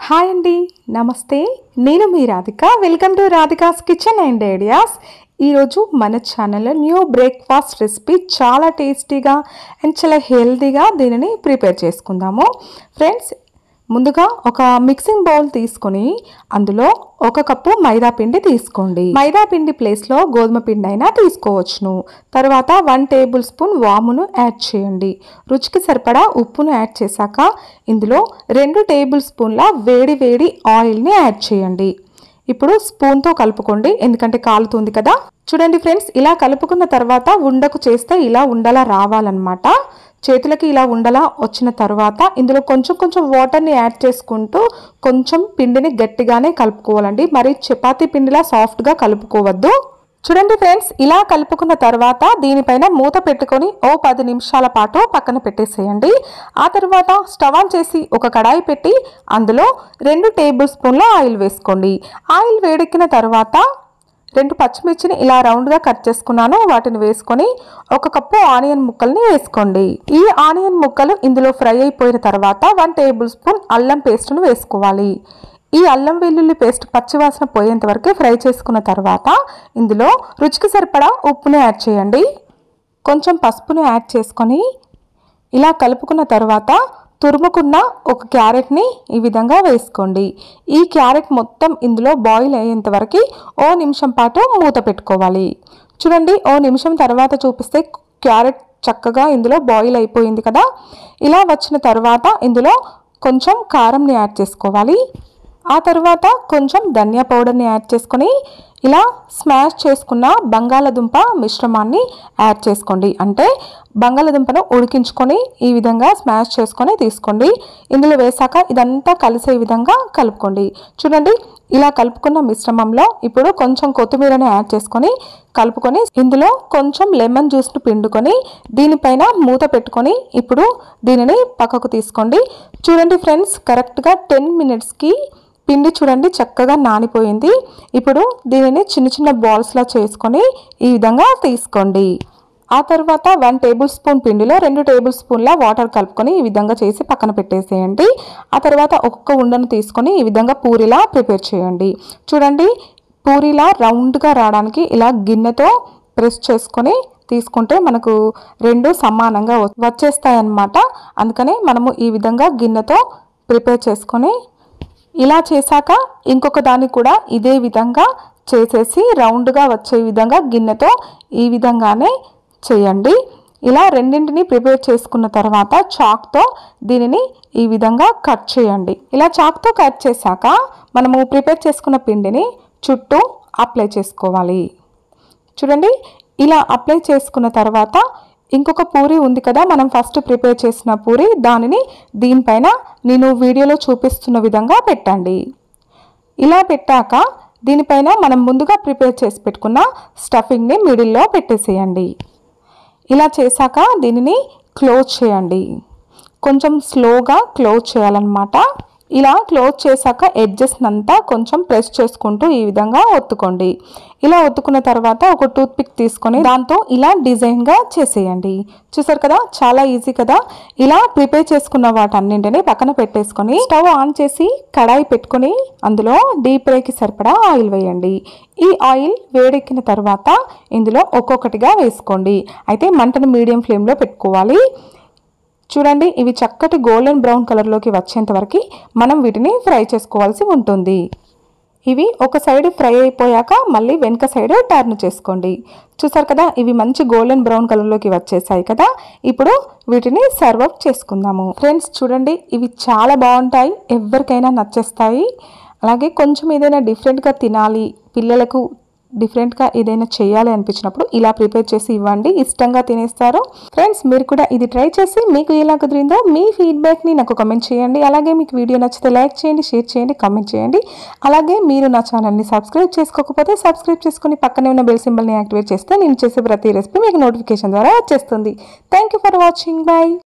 hi అండి నమస్తే నేను మీ Radhika welcome to Radhika's kitchen and ideas ఈరోజు మన ఛానల్లో న్యూ బ్రేక్ఫాస్ట్ రెసిపీ చాలా టేస్టీగా అండ్ చాలా హెల్తీగా దీనిని ప్రిపేర్ చేసుకుందాము ఫ్రెండ్స్ ముందుగా ఒక మిక్సింగ్ బౌల్ తీసుకొని అందులో ఒక కప్పు మైదా పిండి తీసుకోండి మైదా పిండి ప్లేస్లో గోధుమ పిండి అయినా తీసుకోవచ్చును తర్వాత వన్ టేబుల్ స్పూన్ వామును యాడ్ చేయండి రుచికి సరిపడా ఉప్పును యాడ్ చేశాక ఇందులో రెండు టేబుల్ స్పూన్ల వేడి వేడి ఆయిల్ని యాడ్ చేయండి ఇప్పుడు స్పూన్తో కలుపుకోండి ఎందుకంటే కాలుతుంది కదా చూడండి ఫ్రెండ్స్ ఇలా కలుపుకున్న తర్వాత ఉండకు చేస్తే ఇలా ఉండలా రావాలన్నమాట చేతులకి ఇలా ఉండలా వచ్చిన తర్వాత ఇందులో కొంచెం కొంచెం వాటర్ని యాడ్ చేసుకుంటూ కొంచెం పిండిని గట్టిగానే కలుపుకోవాలండి మరి చపాతీ పిండిలా సాఫ్ట్గా కలుపుకోవద్దు చూడండి ఫ్రెండ్స్ ఇలా కలుపుకున్న తర్వాత దీనిపైన మూత పెట్టుకొని ఓ పది నిమిషాల పాటు పక్కన పెట్టేసేయండి ఆ తర్వాత స్టవ్ ఆన్ చేసి ఒక కడాయి పెట్టి అందులో రెండు టేబుల్ స్పూన్ల ఆయిల్ వేసుకోండి ఆయిల్ వేడెక్కిన తర్వాత రెండు పచ్చిమిర్చిని ఇలా రౌండ్గా కట్ చేసుకున్నాను వాటిని వేసుకొని ఒక కప్పు ఆనియన్ ముక్కల్ని వేసుకోండి ఈ ఆనియన్ ముక్కలు ఇందులో ఫ్రై అయిపోయిన తర్వాత వన్ టేబుల్ స్పూన్ అల్లం పేస్ట్ను వేసుకోవాలి ఈ అల్లం వెల్లుల్లి పేస్ట్ పచ్చివాసన పోయేంత వరకు ఫ్రై చేసుకున్న తర్వాత ఇందులో రుచికి సరిపడా ఉప్పుని యాడ్ చేయండి కొంచెం పసుపుని యాడ్ చేసుకొని ఇలా కలుపుకున్న తర్వాత తురుముకున్న ఒక క్యారెట్ని ఈ విధంగా వేసుకోండి ఈ క్యారెట్ మొత్తం ఇందులో బాయిల్ అయ్యేంత వరకు ఓ నిమిషం పాటు మూత పెట్టుకోవాలి చూడండి ఓ నిమిషం తర్వాత చూపిస్తే క్యారెట్ చక్కగా ఇందులో బాయిల్ అయిపోయింది కదా ఇలా వచ్చిన తర్వాత ఇందులో కొంచెం కారంని యాడ్ చేసుకోవాలి ఆ తర్వాత కొంచెం ధనియా పౌడర్ని యాడ్ చేసుకొని ఇలా స్మాష్ చేసుకున్న బంగాళదుంప మిశ్రమాన్ని యాడ్ చేసుకోండి అంటే బంగాళదుంపను ఉడికించుకొని ఈ విధంగా స్మాష్ చేసుకొని తీసుకోండి ఇందులో వేసాక ఇదంతా కలిసే విధంగా కలుపుకోండి చూడండి ఇలా కలుపుకున్న మిశ్రమంలో ఇప్పుడు కొంచెం కొత్తిమీరని యాడ్ చేసుకొని కలుపుకొని ఇందులో కొంచెం లెమన్ జ్యూస్ను పిండుకొని దీనిపైన మూత పెట్టుకొని ఇప్పుడు దీనిని పక్కకు తీసుకోండి చూడండి ఫ్రెండ్స్ కరెక్ట్గా టెన్ మినిట్స్కి పిండి చూడండి చక్కగా నానిపోయింది ఇప్పుడు దీనిని చిన్న చిన్న బాల్స్లా చేసుకొని ఈ విధంగా తీసుకోండి ఆ తర్వాత వన్ టేబుల్ స్పూన్ పిండిలో రెండు టేబుల్ స్పూన్ల వాటర్ కలుపుకొని ఈ విధంగా చేసి పక్కన పెట్టేసేయండి ఆ తర్వాత ఒక్కొక్క ఉండను తీసుకొని ఈ విధంగా పూరిలా ప్రిపేర్ చేయండి చూడండి పూరిలా రౌండ్గా రావడానికి ఇలా గిన్నెతో ప్రెస్ చేసుకొని తీసుకుంటే మనకు రెండు సమానంగా వచ్చేస్తాయి అన్నమాట అందుకనే మనము ఈ విధంగా గిన్నెతో ప్రిపేర్ చేసుకొని ఇలా చేశాక ఇంకొక దాన్ని కూడా ఇదే విధంగా చేసేసి రౌండ్గా వచ్చే విధంగా గిన్నెతో ఈ విధంగానే చేయండి ఇలా రెండింటిని ప్రిపేర్ చేసుకున్న తర్వాత చాక్తో దీనిని ఈ విధంగా కట్ చేయండి ఇలా చాక్తో కట్ చేశాక మనము ప్రిపేర్ చేసుకున్న పిండిని చుట్టూ అప్లై చేసుకోవాలి చూడండి ఇలా అప్లై చేసుకున్న తర్వాత ఇంకొక పూరి ఉంది కదా మనం ఫస్ట్ ప్రిపేర్ చేసిన పూరి దానిని దీనిపైన నేను వీడియోలో చూపిస్తున్న విధంగా పెట్టండి ఇలా పెట్టాక దీనిపైన మనం ముందుగా ప్రిపేర్ చేసి పెట్టుకున్న స్టఫింగ్ని మిడిల్లో పెట్టేసేయండి ఇలా చేశాక దీనిని క్లోజ్ చేయండి కొంచెం స్లోగా క్లోజ్ చేయాలన్నమాట ఇలా క్లోజ్ చేశాక ఎడ్జెస్ అంతా కొంచెం ప్రెస్ చేసుకుంటూ ఈ విధంగా ఒత్తుకోండి ఇలా ఒత్తుకున్న తర్వాత ఒక టూత్ పిక్ తీసుకొని దాంతో ఇలా డిజైన్గా చేసేయండి చూసారు కదా చాలా ఈజీ కదా ఇలా ప్రిపేర్ చేసుకున్న వాటన్నింటినీ పక్కన పెట్టేసుకొని స్టవ్ ఆన్ చేసి కడాయి పెట్టుకొని అందులో డీప్ ఫ్రైకి సరిపడా ఆయిల్ వేయండి ఈ ఆయిల్ వేడెక్కిన తర్వాత ఇందులో ఒక్కొక్కటిగా వేసుకోండి అయితే మంటను మీడియం ఫ్లేమ్లో పెట్టుకోవాలి చూడండి ఇవి చక్కటి గోల్డెన్ బ్రౌన్ కలర్లోకి వచ్చేంత వరకు మనం వీటిని ఫ్రై చేసుకోవాల్సి ఉంటుంది ఇవి ఒక సైడ్ ఫ్రై అయిపోయాక మళ్ళీ వెనుక సైడ్ టర్న్ చేసుకోండి చూసారు కదా ఇవి మంచి గోల్డెన్ బ్రౌన్ కలర్లోకి వచ్చేసాయి కదా ఇప్పుడు వీటిని సర్వ్ అప్ చేసుకుందాము ఫ్రెండ్స్ చూడండి ఇవి చాలా బాగుంటాయి ఎవరికైనా నచ్చేస్తాయి అలాగే కొంచెం ఏదైనా డిఫరెంట్గా తినాలి పిల్లలకు డిఫరెంట్గా ఏదైనా చేయాలి అనిపించినప్పుడు ఇలా ప్రిపేర్ చేసి ఇవ్వండి ఇష్టంగా తినేస్తారు ఫ్రెండ్స్ మీరు కూడా ఇది ట్రై చేసి మీకు ఎలా కుదిరిందో మీ ఫీడ్బ్యాక్ని నాకు కమెంట్ చేయండి అలాగే మీకు వీడియో నచ్చితే లైక్ చేయండి షేర్ చేయండి కామెంట్ చేయండి అలాగే మీరు నా ఛానల్ని సబ్స్క్రైబ్ చేసుకోకపోతే సబ్స్క్రైబ్ చేసుకుని పక్కనే ఉన్న బెల్ సింబల్ని యాక్టివేట్ చేస్తే నేను చేసే ప్రతి రెసిపీ మీకు నోటిఫికేషన్ ద్వారా వచ్చేస్తుంది thank you for watching by